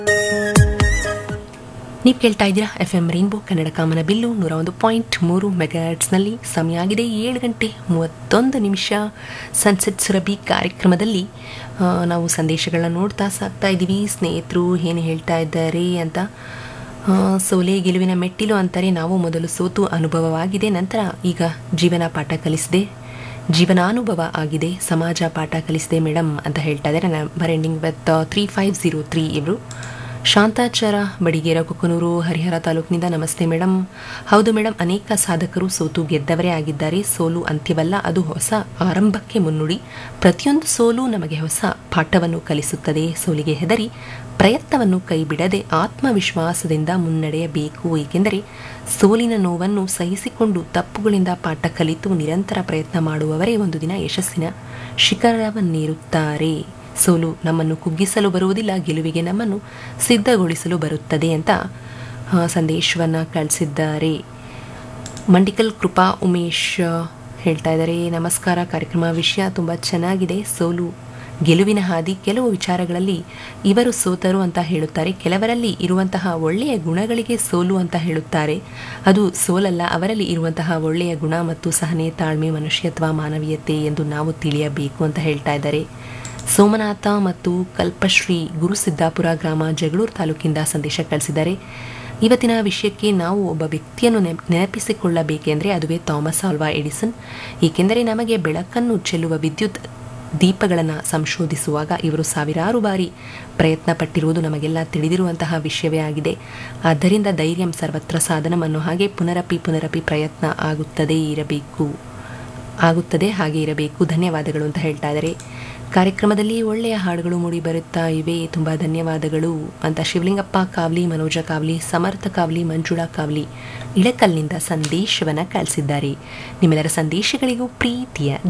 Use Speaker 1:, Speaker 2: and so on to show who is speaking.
Speaker 1: ನೀವು ಕೇಳ್ತಾ ಇದ್ದೀರಾ ಎಫ್ ಎಂ ರೈನ್ಬೋ ಕನ್ನಡ ಕಾಮನ ಬಿಲ್ಲು ನೂರ ಒಂದು ಪಾಯಿಂಟ್ ಮೂರು ಮೆಗಾಟ್ಸ್ನಲ್ಲಿ ಸಮಯ ಆಗಿದೆ ಏಳು ಗಂಟೆ ಮೂವತ್ತೊಂದು ನಿಮಿಷ ಸನ್ಸೆಟ್ ಸುರಭಿ ಕಾರ್ಯಕ್ರಮದಲ್ಲಿ ಆ, ನಾವು ಸಂದೇಶಗಳನ್ನ ನೋಡ್ತಾ ಸಾಕ್ತಾ ಇದ್ದೀವಿ ಸ್ನೇಹಿತರು ಏನು ಹೇಳ್ತಾ ಇದ್ದಾರೆ ಅಂತ ಆ, ಸೋಲೆ ಗೆಲುವಿನ ಮೆಟ್ಟಿಲು ಅಂತಾರೆ ನಾವು ಮೊದಲು ಸೋತು ಅನುಭವವಾಗಿದೆ ನಂತರ ಈಗ ಜೀವನ ಪಾಠ ಕಲಿಸಿದೆ ಜೀವನಾನುಭವ ಆಗಿದೆ ಸಮಾಜ ಪಾಠ ಕಲಿಸಿದೆ ಮೇಡಮ್ ಅಂತ ಹೇಳ್ತಾ ಇದ್ದಾರೆ number ending with three five zero three ಇವರು ಶಾಂತಾಚಾರ ಬಡಿಗೇರ ಕುಕ್ಕನೂರು ಹರಿಹರ ತಾಲೂಕಿನಿಂದ ನಮಸ್ತೆ ಮೇಡಮ್ ಹೌದು ಮೇಡಮ್ ಅನೇಕ ಸಾಧಕರು ಸೋತು ಗೆದ್ದವರೇ ಆಗಿದ್ದಾರೆ ಸೋಲು ಅಂತ್ಯವಲ್ಲ ಅದು ಹೊಸ ಆರಂಭಕ್ಕೆ ಮುನ್ನುಡಿ ಪ್ರತಿಯೊಂದು ಸೋಲು ನಮಗೆ ಹೊಸ ಪಾಠವನ್ನು ಕಲಿಸುತ್ತದೆ ಸೋಲಿಗೆ ಹೆದರಿ ಪ್ರಯತ್ನವನ್ನು ಕೈಬಿಡದೆ ಆತ್ಮವಿಶ್ವಾಸದಿಂದ ಮುನ್ನಡೆಯಬೇಕು ಏಕೆಂದರೆ ಸೋಲಿನ ನೋವನ್ನು ಸಹಿಸಿಕೊಂಡು ತಪ್ಪುಗಳಿಂದ ಪಾಠ ಕಲಿತು ನಿರಂತರ ಪ್ರಯತ್ನ ಮಾಡುವವರೇ ಒಂದು ದಿನ ಯಶಸ್ಸಿನ ಶಿಖರವನ್ನೇರುತ್ತಾರೆ ಸೋಲು ನಮ್ಮನ್ನು ಕುಗ್ಗಿಸಲು ಬರುವುದಿಲ್ಲ ಗೆಲುವಿಗೆ ನಮ್ಮನ್ನು ಸಿದ್ಧಗೊಳಿಸಲು ಬರುತ್ತದೆ ಅಂತ ಆ, ಸಂದೇಶವನ್ನ ಕಳಿಸಿದ್ದಾರೆ ಮಂಡಿಕಲ್ ಕೃಪಾ ಉಮೇಶ್ ಆ, ಹೇಳ್ತಾ ಇದ್ದಾರೆ ನಮಸ್ಕಾರ ಕಾರ್ಯಕ್ರಮ ವಿಷಯ ತುಂಬ ಚೆನ್ನಾಗಿದೆ ಸೋಲು ಗೆಲುವಿನ ಹಾದಿ ಕೆಲವು ವಿಚಾರಗಳಲ್ಲಿ ಇವರು ಸೋತರು ಅಂತ ಹೇಳುತ್ತಾರೆ ಕೆಲವರಲ್ಲಿ ಇರುವಂತಹ ಒಳ್ಳೆಯ ಗುಣಗಳಿಗೆ ಸೋಲು ಅಂತ ಹೇಳುತ್ತಾರೆ ಅದು ಸೋಲಲ್ಲ ಅವರಲ್ಲಿ ಇರುವಂತಹ ಒಳ್ಳೆಯ ಗುಣ ಮತ್ತು ಸಹನೆ ತಾಳ್ಮೆ ಮನುಷ್ಯತ್ವ ಮಾನವೀಯತೆ ಎಂದು ನಾವು ತಿಳಿಯಬೇಕು ಅಂತ ಹೇಳ್ತಾ ಇದ್ದಾರೆ ಸೋಮನಾಥ ಮತ್ತು ಕಲ್ಪಶ್ರೀ ಗುರುಸಿದ್ದಾಪುರ ಗ್ರಾಮ ಜಗಳೂರು ತಾಲೂಕಿಂದ ಸಂದೇಶ ಕಳಿಸಿದ್ದಾರೆ ಇವತ್ತಿನ ವಿಷಯಕ್ಕೆ ನಾವು ಒಬ್ಬ ವ್ಯಕ್ತಿಯನ್ನು ನೆನಪ್- ನೆನಪಿಸಿಕೊಳ್ಳಬೇಕೆಂದರೆ ಅದುವೇ ಥಾಮಸ್ ಆಲ್ವಾ ಎಡಿಸನ್ ಏಕೆಂದರೆ ನಮಗೆ ಬೆಳಕನ್ನು ಚೆಲ್ಲುವ ವಿದ್ಯುತ್ ದೀಪಗಳನ್ನು ಸಂಶೋಧಿಸುವಾಗ ಇವರು ಸಾವಿರಾರು ಬಾರಿ ಪ್ರಯತ್ನ ಪಟ್ಟಿರುವುದು ನಮಗೆಲ್ಲ ತಿಳಿದಿರುವಂತಹ ವಿಷಯವೇ ಆಗಿದೆ ಆದ್ದರಿಂದ ಧೈರ್ಯಂ ಸರ್ವತ್ರ ಸಾಧನಂ ಅನ್ನೋ ಹಾಗೆ ಪುನರಪಿ ಪುನರಪಿ ಪ್ರಯತ್ನ ಆಗುತ್ತದೆ ಇರಬೇಕು ಆಗುತ್ತದೆ ಹಾಗೆ ಇರಬೇಕು ಧನ್ಯವಾದಗಳು ಅಂತ ಹೇಳ್ತಾ ಇದ್ದಾರೆ ಕಾರ್ಯಕ್ರಮದಲ್ಲಿ ಒಳ್ಳೆಯ ಹಾಡುಗಳು ಮೂಡಿ ಬರುತ್ತಾ ಇವೆ ತುಂಬ ಧನ್ಯವಾದಗಳು ಅಂತ ಶಿವಲಿಂಗಪ್ಪ ಕಾವ್ಲಿ ಮನೋಜ ಕಾವ್ಲಿ ಸಮರ್ಥ ಕಾವ್ಲಿ ಮಂಜುಳಾ ಕಾವ್ಲಿ ಇಳಕಲ್ನಿಂದ ಸಂದೇಶವನ್ನು ಕಳಿಸಿದ್ದಾರೆ ನಿಮ್ಮೆಲ್ಲರ ಸಂದೇಶಗಳಿಗೂ ಪ್ರೀತಿಯ